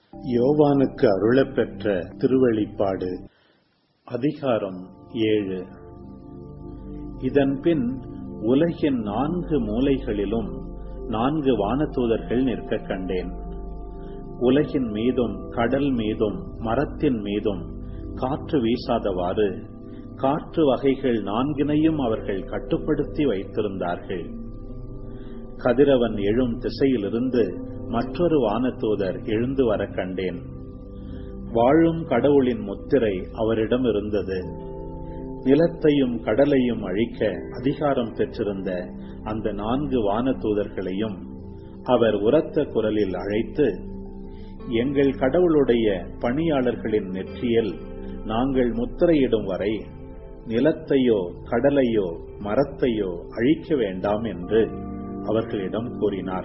யோவானுக்கு அருளப்பெற்ற திருவெளிப்பாடு அதிகாரம் ஏழு இதன்பின் உலகின் நான்கு மூலைகளிலும் நான்கு வானதூதர்கள் நிற்க கண்டேன் உலகின் மீதும் கடல் மீதும் மரத்தின் மீதும் காற்று வீசாதவாறு காற்று வகைகள் நான்கினையும் அவர்கள் கட்டுப்படுத்தி வைத்திருந்தார்கள் கதிரவன் எழும் திசையிலிருந்து மற்றொரு வானதூதர் எழுந்து வர கண்டேன் வாழும் கடவுளின் முத்திரை அவரிடம் இருந்தது நிலத்தையும் கடலையும் அழிக்க அதிகாரம் பெற்றிருந்த அந்த நான்கு வானதூதர்களையும் அவர் உரத்த குரலில் அழைத்து எங்கள் கடவுளுடைய பணியாளர்களின் நெற்றியில் நாங்கள் முத்திரையிடும் வரை நிலத்தையோ கடலையோ மரத்தையோ அழிக்க வேண்டாம் என்று அவர்களிடம் கூறினார்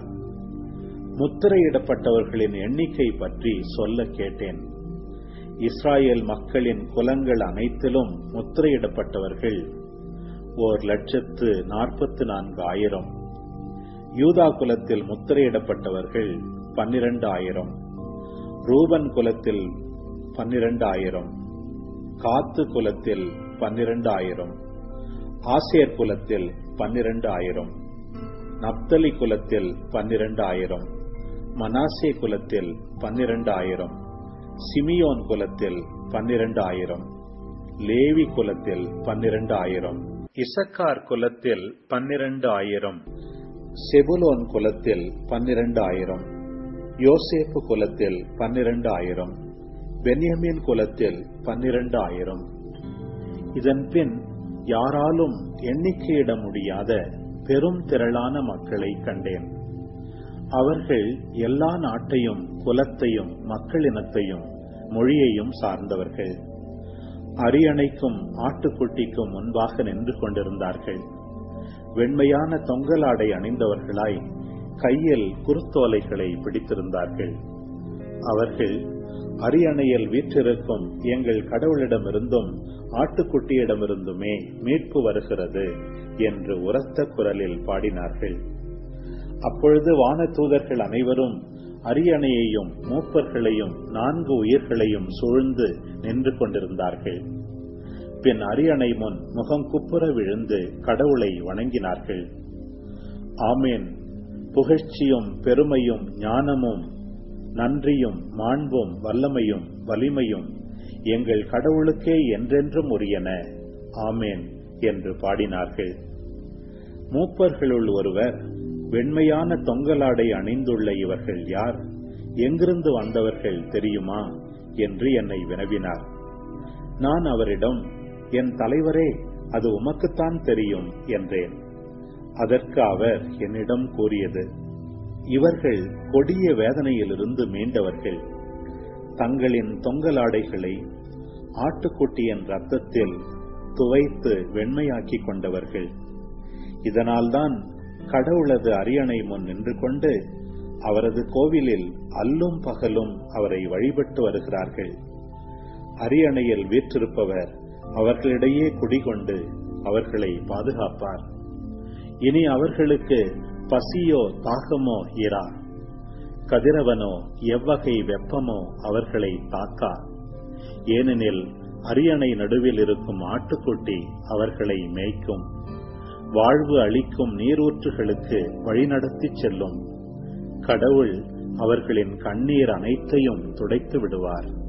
முத்திரையிடப்பட்டவர்களின் எண்ணிக்கை பற்றி சொல்ல கேட்டேன் இஸ்ராயேல் மக்களின் குலங்கள் அனைத்திலும் முத்திரையிடப்பட்டவர்கள் ஓர் லட்சத்து நாற்பத்து நான்கு ஆயிரம் யூதா குலத்தில் முத்திரையிடப்பட்டவர்கள் பன்னிரண்டு ஆயிரம் ரூபன் குலத்தில் பன்னிரண்டு ஆயிரம் காத்து குலத்தில் பன்னிரண்டு ஆயிரம் ஆசியர் குலத்தில் பன்னிரண்டு ஆயிரம் நப்தலி குலத்தில் பன்னிரண்டு ஆயிரம் மனாசே குலத்தில் பன்னிரண்டு ஆயிரம் சிமியோன் குலத்தில் பன்னிரண்டு ஆயிரம் லேவி குலத்தில் பன்னிரண்டு ஆயிரம் இசக்கார் குலத்தில் பன்னிரண்டு ஆயிரம் செபுலோன் குலத்தில் பன்னிரண்டு ஆயிரம் யோசேப்பு குலத்தில் பன்னிரண்டு ஆயிரம் பென்யமின் குலத்தில் பன்னிரண்டு ஆயிரம் இதன் பின் யாராலும் எண்ணிக்கையிட முடியாத பெரும் திரளான மக்களை கண்டேன் அவர்கள் எல்லா நாட்டையும் குலத்தையும் மக்களினத்தையும் மொழியையும் சார்ந்தவர்கள் அரியணைக்கும் ஆட்டுக்குட்டிக்கும் முன்பாக நின்று கொண்டிருந்தார்கள் வெண்மையான தொங்கலாடை அணிந்தவர்களாய் கையில் குருத்தோலைகளை பிடித்திருந்தார்கள் அவர்கள் அரியணையில் வீற்றிருக்கும் எங்கள் கடவுளிடமிருந்தும் ஆட்டுக்குட்டியிடமிருந்துமே மீட்பு வருகிறது என்று உரத்த குரலில் பாடினார்கள் அப்பொழுது வான தூதர்கள் அனைவரும் அரியணையையும் மூப்பர்களையும் நான்கு உயிர்களையும் சூழ்ந்து நின்று கொண்டிருந்தார்கள் பின் அரியணை முன் முகம் குப்புற விழுந்து கடவுளை வணங்கினார்கள் ஆமேன் புகழ்ச்சியும் பெருமையும் ஞானமும் நன்றியும் மாண்பும் வல்லமையும் வலிமையும் எங்கள் கடவுளுக்கே என்றென்றும் உரியன ஆமேன் என்று பாடினார்கள் மூப்பர்களுள் ஒருவர் வெண்மையான தொங்கலாடை அணிந்துள்ள இவர்கள் யார் எங்கிருந்து வந்தவர்கள் தெரியுமா என்று என்னை வினவினார் நான் அவரிடம் என் தலைவரே அது உமக்குத்தான் தெரியும் என்றேன் அதற்கு அவர் என்னிடம் கூறியது இவர்கள் கொடிய வேதனையிலிருந்து மீண்டவர்கள் தங்களின் தொங்கலாடைகளை ஆட்டுக்குட்டியின் ரத்தத்தில் துவைத்து வெண்மையாக்கிக் கொண்டவர்கள் இதனால்தான் கடவுளது அரியணை முன் நின்று கொண்டு அவரது கோவிலில் அல்லும் பகலும் அவரை வழிபட்டு வருகிறார்கள் அரியணையில் வீற்றிருப்பவர் அவர்களிடையே குடிகொண்டு அவர்களை பாதுகாப்பார் இனி அவர்களுக்கு பசியோ தாகமோ இரா கதிரவனோ எவ்வகை வெப்பமோ அவர்களை தாக்கா ஏனெனில் அரியணை நடுவில் இருக்கும் ஆட்டுக்குட்டி அவர்களை மேய்க்கும் வாழ்வு அளிக்கும் நீரூற்றுகளுக்கு வழிநடத்தி செல்லும் கடவுள் அவர்களின் கண்ணீர் அனைத்தையும் துடைத்து விடுவார்